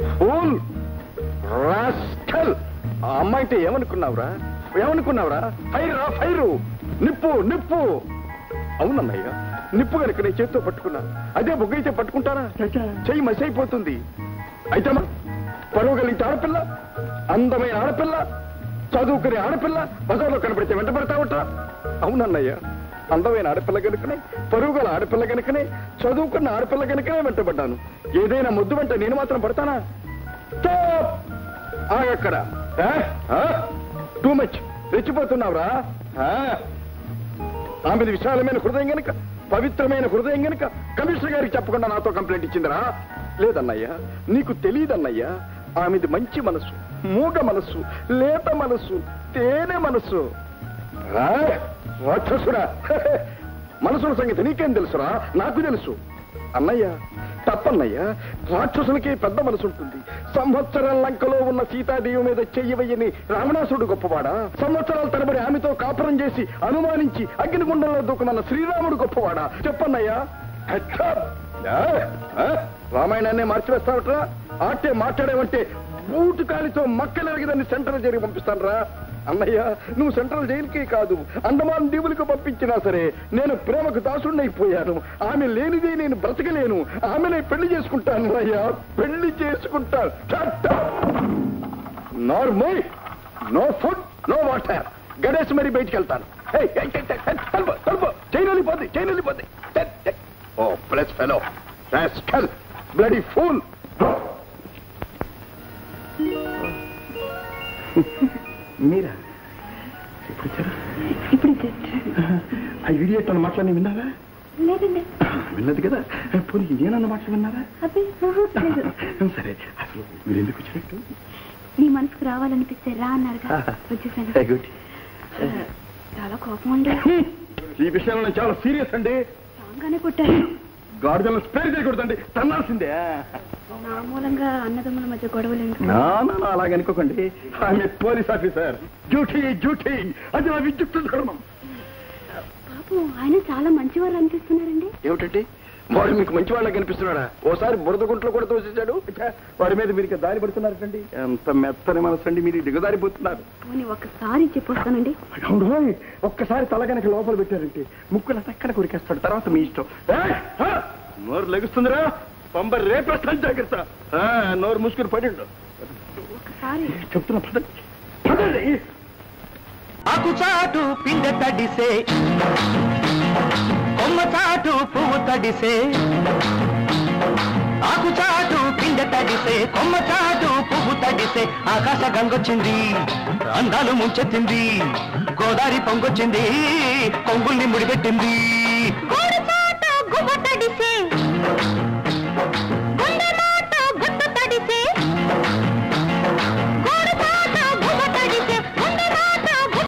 Pool rascal ఆ అమ్మాయితే ఏమనుకున్నావురా ఏమనుకున్నావురా fire రా fire నిప్పు నిప్పు అవునన్నయ్య నిప్పు కనుక నేను చేత్తో పట్టుకున్నా అదే బొగ్గైతే పట్టుకుంటారా చెయ్యి మసి అయిపోతుంది అయితే మా పరువు కలిగితే ఆడపిల్ల అందమైన ఆడపిల్ల చదువుకునే ఆడపిల్ల బజార్లో కనపడితే వెంట పెడతావట అవునన్నయ్య అందమైన ఆడపిల్ల కనుకనే పరువు గల ఆడపిల్ల కనుకనే చదువుకున్న ఆడపిల్ల కనుకనే వెంటబడ్డాను ఏదైనా ముద్దు వెంట నేను మాత్రం పడతానా Stop! ఆగక్కడ టూ మచ్ రెచ్చిపోతున్నావురా ఆ? ఆమెది విశాలమైన హృదయం గనుక పవిత్రమైన హృదయం గనుక కమిషనర్ గారికి చెప్పకుండా నాతో కంప్లైంట్ ఇచ్చిందిరా లేదన్నయ్యా నీకు తెలియదన్నయ్యా ఆమెది మంచి మనసు మూగ మనసు లేత మనసు తేనె మనసు ఆ? రాక్షసురా మనసుల సంగతి నీకేం తెలుసురా నాకు తెలుసు అన్నయ్య తప్పన్నయ్య రాక్షసులకి పెద్ద మనసు ఉంటుంది సంవత్సరం లంకలో ఉన్న సీతాదేవి మీద చెయ్యవయ్యని రావణాసుడు గొప్పవాడా సంవత్సరాల తరబడి ఆమెతో కాపురం చేసి అనుమానించి అగ్నిగుండంలో దూకమన్న శ్రీరాముడు గొప్పవాడా చెప్పన్నయ్యా హెచ్చా. ఆ? ఆ? రామాయణాన్ని మార్చివేస్తావట్రా ఆటే మాట్లాడేవంటే బూటు కాలితో మక్కలెరగదని సెంట్రల్ జైలుకి పంపిస్తాను రా అన్నయ్య నువ్వు సెంట్రల్ జైలుకే కాదు అండమాన్ దీవులకు పంపించినా సరే నేను ప్రేమకు దాసుడినైపోయాను ఆమె లేనిదే నేను బ్రతకలేను ఆమెనే పెళ్లి చేసుకుంటాను అయ్యా పెళ్లి చేసుకుంటాను normal no food no water Ganesh మరి బయటికి వెళ్తాను ఏయ్, ఏయ్, ఏయ్, ఏయ్, ఏయ్, తలుపు తలుపు చైన్ వెళ్ళిపోద్ది చైన్ వెళ్ళిపోద్ది ఓ plus fellow rascal bloody fool మీరా ఇప్పుడు వచ్చారా ఇప్పుడు జస్ట్ ఆ ఇడియట్ అన్న మాటలన్నీ విన్నారా లేదండి విన్నది కదా పోనీ నేనన్న మాటలు విన్నారా అబ్బే లేదు సరే అసలు మీరు ఎందుకు వచ్చినట్టు నీ మనసుకు రావాలనిపిస్తే రా అన్నారుగా వచ్చేసాను గుడ్ చాలా కోపం ఉండే ఈ విషయంలో నేను చాలా సీరియస్ అండి స్ట్రాంగ్గానే కొట్టారు గాడిదలను స్పేర్ చేయకూడదండి తన్నాల్సిందే నా మూలంగా అన్నదమ్ముల మధ్య గొడవలు ఎందుకు నా నా, నా, అలాగ అనుకోకండి ఆమె పోలీస్ ఆఫీసర్ డ్యూటీ డ్యూటీ అది నా విద్యుత్ ధర్మం పాపం ఆయన చాలా మంచివారు అనిపిస్తున్నారండి ఏమిటండి వాడు మీకు మంచి వాళ్ళకి కనిపిస్తున్నాడా ఓసారి బురద గుంట్లో కూడా తోసేశాడు ఛ, వాడి మీద మీరు ఇక దారి పడుతున్నారండి ఎంత మెత్తని మనసు అండి మీరు దిగదారిపోతున్నారు పోనీ ఒక్కసారి చెప్పొస్తానండి అవును రోయ్, ఒక్కసారి తలగనక లోపల పెట్టారంటే ముక్కుల తక్కడ కొరికేస్తాడు తర్వాత మీ ఇష్టం ఏయ్, హ! నోరు లెగుస్తుందిరా పంబ రేపేస్తాను జాగ్రత్త ఆ, నోరు మూసుకుని పడిండు ఒక్కసారి చెప్తున్నా పదండి పదండి ఆకు చాటు పిండ తడిసే కొమ్మ చాటు పువ్వు తడిసే ఆకు చాటు పిండ తడిసే కొమ్మ చాటు పువ్వు తడిసే ఆకాశ గంగొచ్చింది అందాలు ముంచెత్తింది గోదారి పొంగొచ్చింది కొంగుల్ని ముడిపెట్టింది గోడ చాట గువ్వ తడిసే